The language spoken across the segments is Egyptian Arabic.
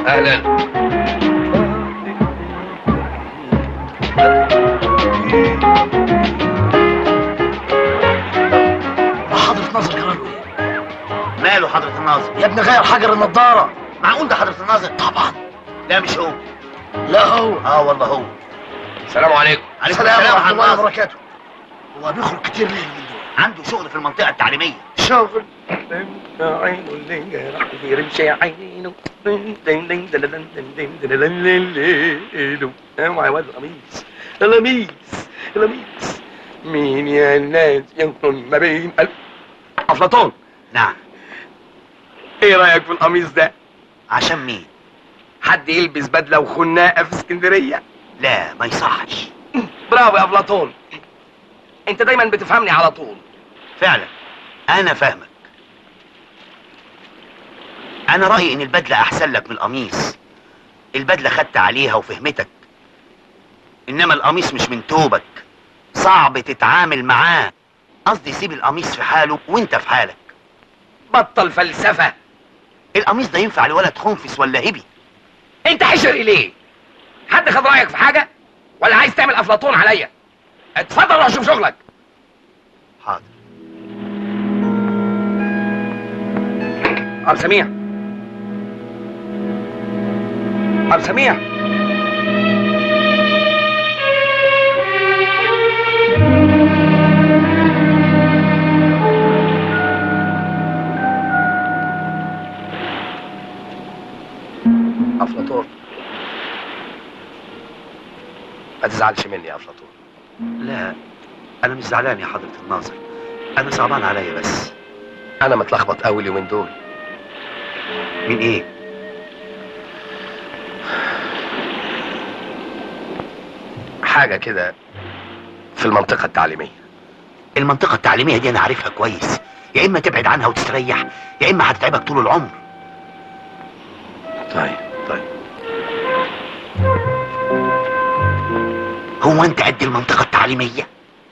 اهلا حضرة ناظر جراله ايه؟ ماله حضرة الناظر يا ابني غير حجر النضارة معقول ده حضرة الناظر طبعا لا مش هو لا هو اه والله هو السلام عليكم عليكم السلام السلام ورحمة الله الناظر. وبركاته هو بيخرج كتير ليه من دول؟ عنده شغل في المنطقة التعليمية شغل عينه اللي راح يرمشي عينه اوعى يا واد القميص القميص القميص مين يا ناس ينطن ما بين قلب افلاطون نعم ايه رايك في القميص ده عشان مين حد يلبس بدله وخناقه في اسكندريه لا ما يصحش برافو يا افلاطون انت دايما بتفهمني على طول فعلا انا فاهمك انا رأيي ان البدلة احسن لك من القميص البدلة خدت عليها وفهمتك انما القميص مش من توبك صعب تتعامل معاه قصدي سيب القميص في حاله وانت في حالك بطل فلسفه القميص ده ينفع لولد خنفس ولا هبي انت حشري ليه حد خد رايك في حاجه ولا عايز تعمل افلاطون عليا اتفضل روح شوف شغلك حاضر عبد سميع عبد سميع افلاطون ما تزعلش مني يا افلاطون لا انا مش زعلان يا حضرة الناظر انا صعبان عليا بس انا متلخبط قوي اليومين دول من ايه حاجه كده في المنطقه التعليميه المنطقة التعليمية دي انا عارفها كويس يا اما تبعد عنها وتستريح يا اما هتتعبك طول العمر طيب طيب هو انت قد المنطقة التعليمية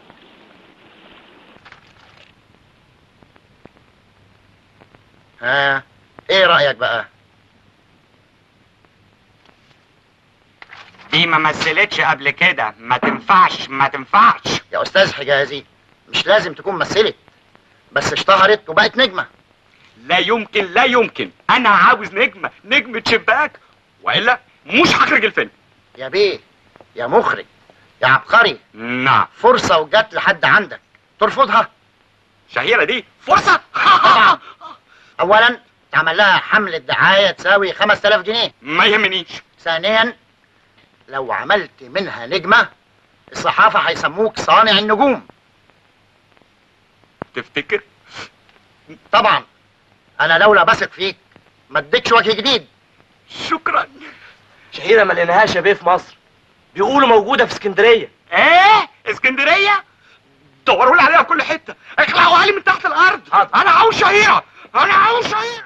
ها ايه رأيك بقى دي ما مثلتش قبل كده ما تنفعش ما تنفعش يا استاذ حجازي مش لازم تكون مثلت بس اشتهرت وبقت نجمة لا يمكن لا يمكن انا عاوز نجمه نجمه شباك والا مش هخرج الفيلم يا بيه يا مخرج يا عبقري نعم فرصة وجت لحد عندك ترفضها شهيره دي فرصه طبعا اولا تعمل لها حملة دعاية تساوي 5000 جنيه ما يهمنيش ثانيا لو عملت منها نجمة الصحافة هيسموك صانع النجوم تفتكر طبعا انا لولا بثق فيك ما اديتش وجه جديد شكرا شهيرة ما لقيناهاش يا بيه في مصر بيقولوا موجودة في اسكندرية ايه اسكندريه دوروا لي عليها في كل حته اخلعوها لي من تحت الارض انا عاوز شهيره انا عاوز شهيره